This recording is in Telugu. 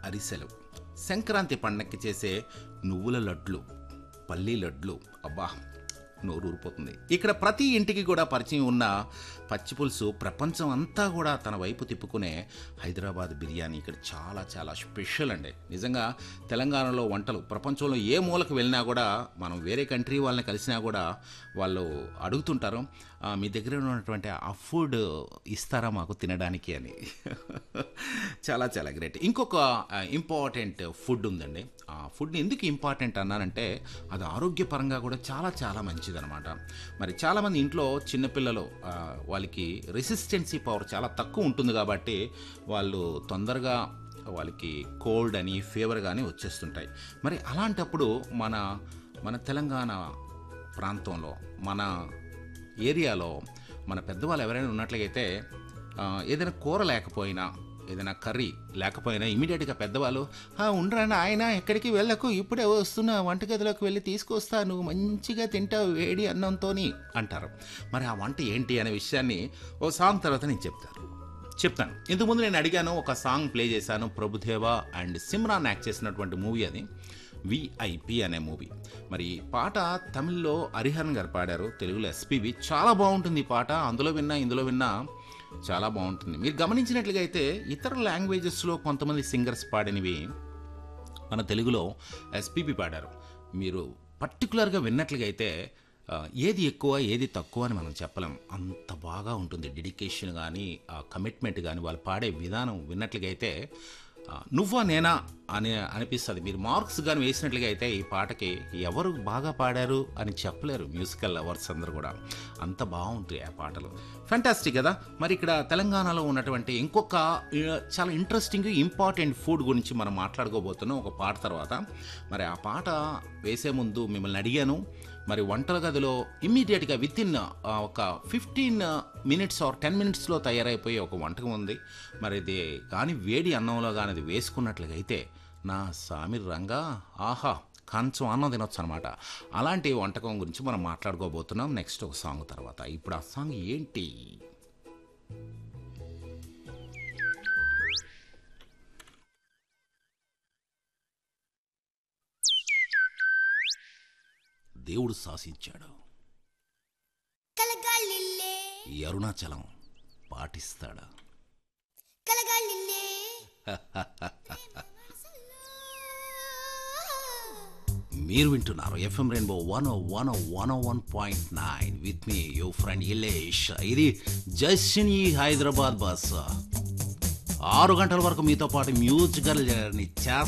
అరిసెలు సంక్రాంతి పండక్కి చేసే నువ్వుల లడ్లు పల్లీ లడ్లు అబ్బా నోరు ఊరిపోతుంది ఇక్కడ ప్రతి ఇంటికి కూడా పరిచయం ఉన్న పచ్చిపులుసు ప్రపంచం అంతా కూడా తన వైపు తిప్పుకునే హైదరాబాద్ బిర్యానీ ఇక్కడ చాలా చాలా స్పెషల్ అండి నిజంగా తెలంగాణలో వంటలు ప్రపంచంలో ఏ మూలకు వెళ్ళినా కూడా మనం వేరే కంట్రీ వాళ్ళని కలిసినా కూడా వాళ్ళు అడుగుతుంటారు "ఆ, మీ దగ్గర ఉన్నటువంటి ఆ ఫుడ్ ఇస్తారా మాకు తినడానికి అని చాలా చాలా గ్రేట్ ఇంకొక ఇంపార్టెంట్ ఫుడ్ ఉందండి ఆ ఫుడ్ ఎందుకు ఇంపార్టెంట్ అన్నానంటే అది ఆరోగ్యపరంగా కూడా చాలా చాలా మంచిదన్నమాట మరి చాలామంది ఇంట్లో చిన్నపిల్లలు ఆ, వాళ్ళకి రెసిస్టెన్సీ పవర్ చాలా తక్కువ ఉంటుంది కాబట్టి వాళ్ళు తొందరగా వాళ్ళకి కోల్డ్ అని ఫీవర్ కానీ వచ్చేస్తుంటాయి మరి అలాంటప్పుడు మన మన తెలంగాణ ప్రాంతంలో మన ఏరియాలో మన పెద్దవాళ్ళు ఎవరైనా ఉన్నట్లయితే ఆ, ఏదైనా కూర లేకపోయినా ఏదైనా కర్రీ లేకపోయినా ఇమీడియట్గా పెద్దవాళ్ళు "ఆ, ఉండరాని ఆయన ఎక్కడికి వెళ్ళకు ఇప్పుడే వస్తున్నా వంటగదిలోకి వెళ్ళి తీసుకొస్తాను మంచిగా తింటావు వేడి అన్నంతోని అంటారు మరి ఆ వంట ఏంటి అనే విషయాన్ని ఓ సాంగ్ తర్వాత నేను చెప్తాను చెప్తాను ఇంతకుముందు నేను అడిగాను ఒక సాంగ్ ప్లే చేశాను ప్రభుదేవ అండ్ సిమ్రాన్ యాక్ట్ చేసినటువంటి మూవీ అది విఐపి అనే మూవీ మరి ఈ పాట తమిళ్లో హరిహరన్ గారు పాడారు తెలుగులో ఎస్పీవి చాలా బాగుంటుంది ఈ పాట అందులో విన్నా ఇందులో విన్నా చాలా బాగుంటుంది మీరు గమనించినట్లుగా అయితే ఇతర లాంగ్వేజెస్లో కొంతమంది సింగర్స్ పాడినవి మన తెలుగులో ఎస్పీబీ పాడారు మీరు పర్టికులర్గా విన్నట్లుగా అయితే ఆ, ఏది ఎక్కువ ఏది తక్కువ అని మనం చెప్పలేం అంత బాగా ఉంటుంది డెడికేషన్ కానీ ఆ కమిట్మెంట్ కానీ వాళ్ళు పాడే విధానం విన్నట్లుగా అయితే ఆ, నువ్వా నేనా అని అనిపిస్తుంది మీరు మార్క్స్ కానీ వేసినట్లుగా అయితే ఈ పాటకి ఎవరు బాగా పాడారు అని చెప్పలేరు మ్యూజికల్ లవర్స్ అందరూ కూడా అంత బాగుంటాయి ఆ పాటలు ఫ్యాంటాస్టిక్ కదా మరి ఇక్కడ తెలంగాణలో ఉన్నటువంటి ఇంకొక ఆ, చాలా ఇంట్రెస్టింగ్ ఇంపార్టెంట్ ఫుడ్ గురించి మనం మాట్లాడుకోబోతున్నాం ఒక పాట తర్వాత మరి ఆ పాట వేసే ముందు మిమ్మల్ని అడిగాను మరి వంటల గదిలో ఇమ్మీడియట్గా విత్ ఇన్ ఒక ఫిఫ్టీన్ మినిట్స్ ఆర్ టెన్ మినిట్స్లో తయారైపోయే ఒక వంటకం ఉంది మరి ఇది కానీ వేడి అన్నంలో కానీ అది వేసుకున్నట్లుగా అయితే నా సామి రంగా ఆహా కంచం అన్నం తినొచ్చు అనమాట అలాంటి వంటకం గురించి మనం మాట్లాడుకోబోతున్నాం నెక్స్ట్ ఒక సాంగ్ తర్వాత ఇప్పుడు ఆ సాంగ్ ఏంటి దేవుడు శాసించాడు కలగాలిల్లే ఈ అరుణాచలం పాటిస్తాడా కలగాలిల్లే మీరు వింటున్నారు FM rainbow one one one one point nine with me you friend Ilesh ఇది జస్ని హైదరాబాద్ బస్ ఆరు గంటల వరకు మీతో పాటు మ్యూజికల్ జర్నీ చేస్తా